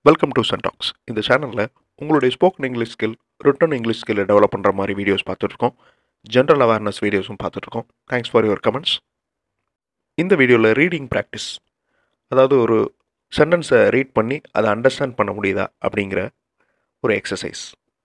Welcome to சென்டாக்ஸ் இந்த சேனலில் உங்களுடைய spoken English skill written English ஸ்கில்லை டெவலப் பண்ணுற மாதிரி வீடியோஸ் பார்த்துட்ருக்கோம் ஜென்ரல் அவேர்னஸ் வீடியோஸும் பார்த்துட்ருக்கோம் தேங்க்ஸ் ஃபார் யுவர் கமெண்ட்ஸ் இந்த வீடியோவில் ரீடிங் ப்ராக்டிஸ் அதாவது ஒரு சென்டென்ஸை ரீட் பண்ணி அதை அண்டர்ஸ்டாண்ட் பண்ண முடியுதா அப்படிங்கிற ஒரு எக்ஸசைஸ்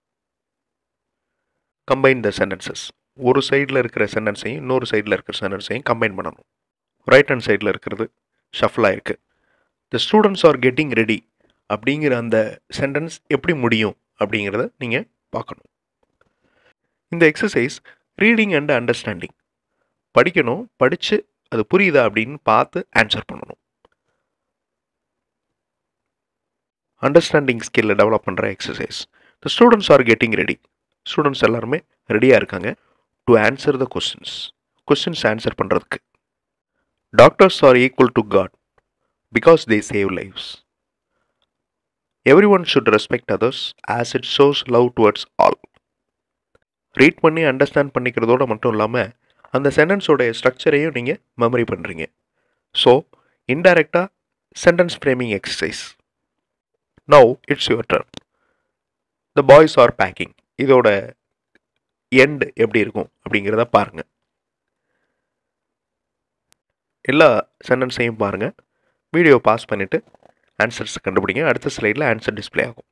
கம்பைன் த சென்டென்சஸ் ஒரு சைடில் இருக்கிற சென்டென்ஸையும் இன்னொரு சைடில் இருக்கிற சென்டென்ஸையும் கம்பைன் பண்ணணும் ரைட் ஹேண்ட் சைடில் இருக்கிறது ஷஃபிளாக இருக்குது the students are getting ready அப்படிங்கிற அந்த சென்டென்ஸ் எப்படி முடியும் அப்படிங்கிறத நீங்கள் பார்க்கணும் இந்த எக்ஸசைஸ் ரீடிங் அண்ட் அண்டர்ஸ்டாண்டிங் படிக்கணும் படித்து அது புரியுதா அப்படின்னு பார்த்து ஆன்சர் பண்ணணும் அண்டர்ஸ்டாண்டிங் ஸ்கில்லை டெவலப் பண்ணுற exercise the students are getting ready students எல்லாருமே ரெடியாக இருக்காங்க to answer the questions questions answer பண்ணுறதுக்கு doctors are equal to God because they save lifes everyone should respect others as it shows love towards all read பண்ணி understand பண்ணிக்கிறதோட மட்டும் இல்லாமல் அந்த சென்டென்ஸோடைய ஸ்ட்ரக்சரையும் நீங்கள் மெமரி பண்ணுறீங்க ஸோ இன்டைரக்டாக sentence framing exercise now it's your turn the boys are packing இதோட எண்ட் எப்படி இருக்கும் அப்படிங்கிறத பாருங்கள் எல்லா சென்டென்ஸையும் பாருங்கள் வீடியோ பாஸ் பண்ணிவிட்டு ஆன்சர்ஸ் கண்டுபிடிங்க அடுத்த ஸ்லைடில் ஆன்சர் டிஸ்பிளே ஆகும்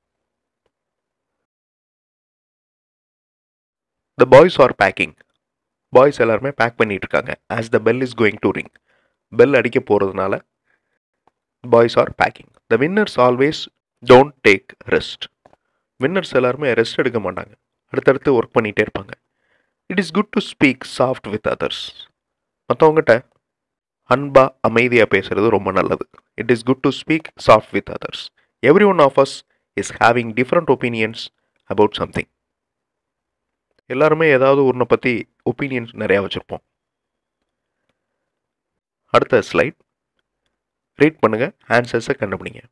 the boys are packing boys எல்லாருமே பேக் பண்ணிட்டு இருக்காங்க as the bell is going to ring bell அடிக்க போகிறதுனால boys are packing the winners always don't take rest winners எல்லாருமே ரெஸ்ட் எடுக்க மாட்டாங்க அடுத்தடுத்து ஒர்க் பண்ணிகிட்டே இருப்பாங்க it is good to speak soft with others மற்றவங்ககிட்ட அன்பா அமைதியாக பேசுறது ரொம்ப நல்லது it is good to speak soft with others everyone of us is having different opinions about something எல்லாருமே ஏதாவது ஒன்றை பற்றி ஒப்பீனியன்ஸ் நிறையா வச்சுருப்போம் அடுத்த ஸ்லைட் ரீட் பண்ணுங்க ஆன்சர்ஸை கண்டுபிடிங்க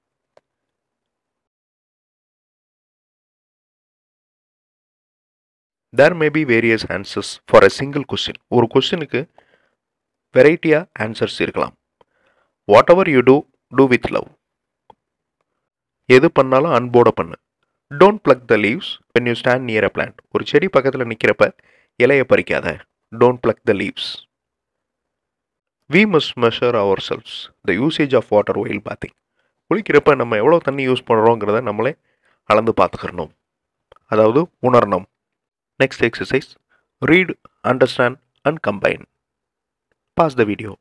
there may be various answers for a single question ஒரு கொஸ்டினுக்கு வெரைட்டியாக ஆன்சர்ஸ் இருக்கலாம் whatever you do do with love எது பண்ணாலும் அன்போட பண்ணு don't pluck the leaves when you stand near a plant ஒரு செடி பக்கத்தில் நிற்கிறப்ப இலையை பறிக்காத don't pluck the leaves we must measure ourselves the usage of water while bathing குளிக்கிறப்ப நம்ம எவ்வளோ தண்ணி யூஸ் பண்ணுறோங்கிறத நம்மளே அளந்து பார்த்துக்கிறணும் அதாவது உணரணும் next exercise read understand and combine pause the video.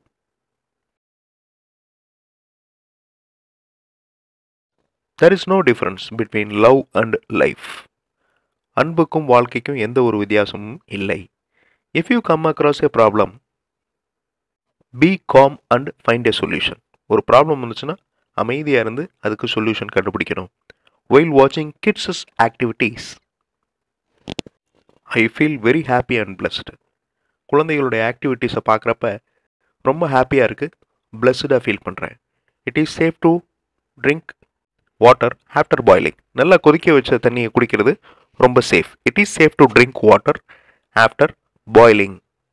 There is no difference between love and life. அன்புக்கும் வாழ்க்கைக்கும் எந்த ஒரு வித்தியாசமும் இல்லை if you come across a problem be calm and find a solution ஒரு ப்ராப்ளம் வந்துச்சுன்னா அமைதியாக இருந்து அதுக்கு சொல்யூஷன் கண்டுபிடிக்கணும் ஒயில் வாட்சிங் kidses activities I feel very happy and blessed குழந்தைகளுடைய ஆக்டிவிட்டீஸை பார்க்குறப்ப ரொம்ப ஹாப்பியாக இருக்குது பிளஸ்டாக ஃபீல் பண்ணுறேன் it is safe to drink water after boiling நல்லா கொதிக்க வச்ச தண்ணியை குடிக்கிறது ரொம்ப safe it is safe to drink water after boiling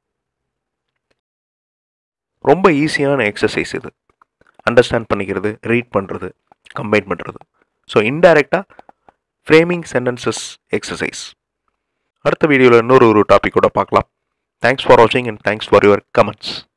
ரொம்ப ஈஸியான எக்ஸசைஸ் இது அண்டர்ஸ்டாண்ட் பண்ணிக்கிறது ரீட் பண்ணுறது கம்பைன் பண்ணுறது ஸோ இன்டைரக்டாக ஃப்ரேமிங் சென்டென்சஸ் எக்ஸசைஸ் அடுத்த வீடியோவில் இன்னொரு ஒரு டாப்பிக்கோட பார்க்கலாம் Thanks for watching and thanks for your comments.